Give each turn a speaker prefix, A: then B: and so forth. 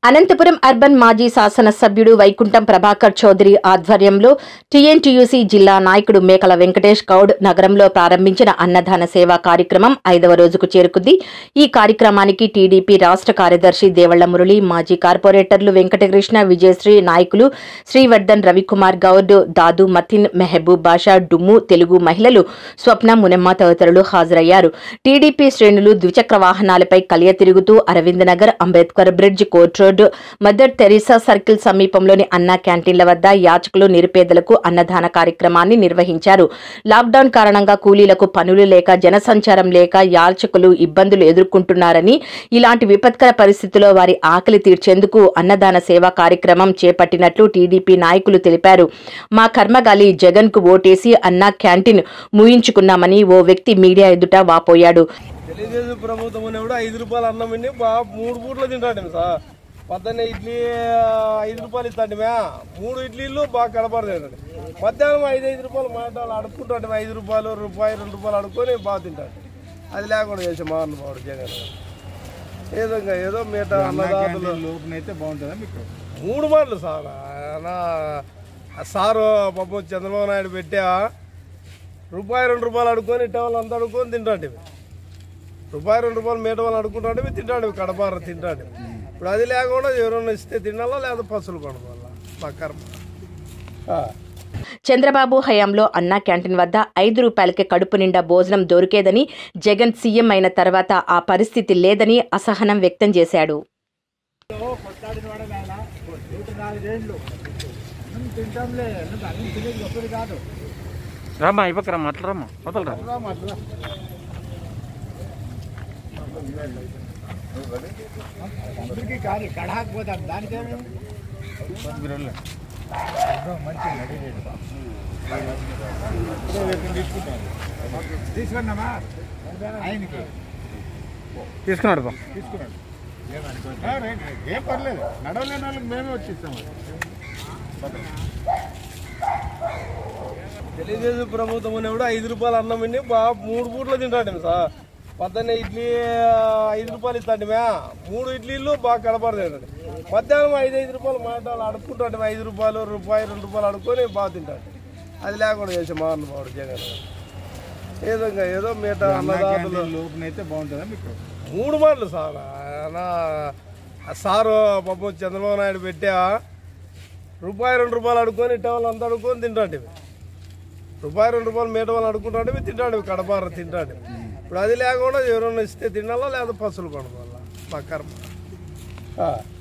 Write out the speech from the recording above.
A: Anantapuram urban మాజీ శాసనసభ్యుడు వైకుంఠం ప్రభాకర్ చౌదరి ఆధ్వర్యంలో టీఎన్టీయూసీ జిల్లా నాయకుడు మేకల వెంకటేష్ గౌడ్ నగరంలో ప్రారంభించిన అన్నదాన సేవా కార్యక్రమం ఐదవ రోజుకు చేరుకుంది ఈ కార్యక్రమానికి టీడీపీ రాష్ట్ర కార్యదర్శి దేవళ్ల మురళి మాజీ కార్పొరేటర్లు వెంకటకృష్ణ విజయశ్రీ నాయకులు శ్రీవర్ధన్ రవికుమార్ గౌడ్ దాదు మతిన్ మెహబూబ్ బాషా డుమ్ము తెలుగు మహిళలు స్వప్న మునెమ్మ తదితరులు హాజరయ్యారు టీడీపీ శ్రేణులు ద్విచక్ర వాహనాలపై కలియ తిరుగుతూ Aravind Nagar Ambedkar bridge court road Mother Teresa circle సమీపంలోని అన్నా క్యాంటీన్ల వద్ద యాచకులు నిరుపేదలకు అన్నదాన కార్యక్రమాన్ని నిర్వహించారు లాక్డౌన్ కారణంగా కూలీలకు పనులు లేక జనసంచారం లేక యాచకులు ఇబ్బందులు ఎదుర్కొంటున్నారని ఇలాంటి విపత్కర పరిస్థితుల్లో వారి ఆకలి తీర్చేందుకు అన్నదాన సేవా కార్యక్రమం చేపట్టినట్లు టీడీపీ నాయకులు తెలిపారు మా కర్మగాలి జగన్ కు ఓటేసి అన్నా క్యాంటీన్ ముయించుకున్నామని ఓ వ్యక్తి మీడియా ఎదుట వాపోయాడు
B: తెలుగుదేశం ప్రభుత్వం ఉన్నప్పుడు ఐదు రూపాయలు అన్నం విని బాగా మూడు పూట్లు తింటాడు సార్ పొద్దున్నే ఇడ్లీ ఆ, ఐదు రూపాయలు ఇస్తాండి మే మూడు ఇడ్లీలు బాగా కనపడదు మధ్యాహ్నం ఐదు ఐదు రూపాయలు మాట్లాడాలి అడుక్కుంటాడు ఐదు రూపాయలు రూపాయి రెండు రూపాయలు అడుక్కొని బాగా తింటాడు అది లేకుండా చేసే మహానుభావుడు జగన్ ఏదో ఇంకా ఏదో మిగతా అన్నదాతలు
C: లోపునైతే బాగుంటుందా మీకు
B: మూడు మాటలు సార్ ఆయన ఆ సారు పాపం చంద్రబాబు నాయుడు పెట్టా రూపాయి రెండు రూపాయలు అడుక్కొని ఇట్ట వాళ్ళు అంతా అడుక్కొని తింటాడు రూపాయి రెండు రూపాయలు మేట వాళ్ళు అడుక్కుంటాడు తింటాడు కడపార తింటాడు ఇప్పుడు అది లేకుండా ఎవరైనా ఇస్తే తినాలా లేదా పసులు కొనుక్కోవాలా మా కర్మ ఆ.
A: చంద్రబాబు హయాంలో అన్నా క్యాంటీన్ వద్ద ఐదు రూపాయలకి కడుపు నిండా భోజనం దొరికేదని జగన్ సీఎం అయిన తర్వాత ఆ పరిస్థితి లేదని అసహనం వ్యక్తం చేశాడు
C: కొట్టాడిన వాడే నాయన నూట నాలుగేళ్ళు అన్నం తింటాంలే అన్నం అన్నం తినేది గొప్పది కాదు
D: రామ్మా ఇవ్వక రమ్మా అట్లా రమ్మా వదలరా
C: అందరికీ కాదు కడాకు పోతాం దానికేమి తీసుకున్నామా ఆయనకి
D: తీసుకున్నాడు బా
C: తీసుకున్నాడు ఆ, రైట్, రైట్. ఏం పర్లేదు నడవలేని వాళ్ళకి మేమే వచ్చి ఇస్తాము
B: తెలుగుదేశం ప్రభుత్వం ఉన్నప్పుడు ఐదు రూపాయలు అన్నం విని బాగా మూడు పూట్లు తింటాడు సార్ పొద్దున్నే ఇడ్లీ ఆ, ఐదు రూపాయలు ఇస్తాండి మే మూడు ఇడ్లీలు బాగా కనపడదు మధ్యాహ్నం ఐదు ఐదు రూపాయలు మాట్లాడాలి అడుక్కుంటాడు ఐదు రూపాయలు రూపాయి రెండు రూపాయలు అడుక్కొని బాగా తింటాడు అది లేకుండా చేసే మహానుభావుడు జగన్ ఏదో ఇంకా ఏదో మిగతా అన్నదాతలు
C: లోపునైతే బాగుంటుందా మీకు
B: మూడు మాటలు సార్ ఆయన ఆ సారు పాపం చంద్రబాబు నాయుడు పెట్టా రూపాయి రెండు రూపాయలు అడుక్కొని ఇట్ట వాళ్ళు అంతా అడుక్కొని తింటాడు రూపాయి రెండు రూపాయలు మేట వాళ్ళు అడుక్కుంటాడు తింటాడు కడపార తింటాడు ఇప్పుడు అది లేకుండా ఎవరైనా ఇస్తే తినాలా లేదా పసులు కొనుక్కోవాలా మా కర్మ ఆ.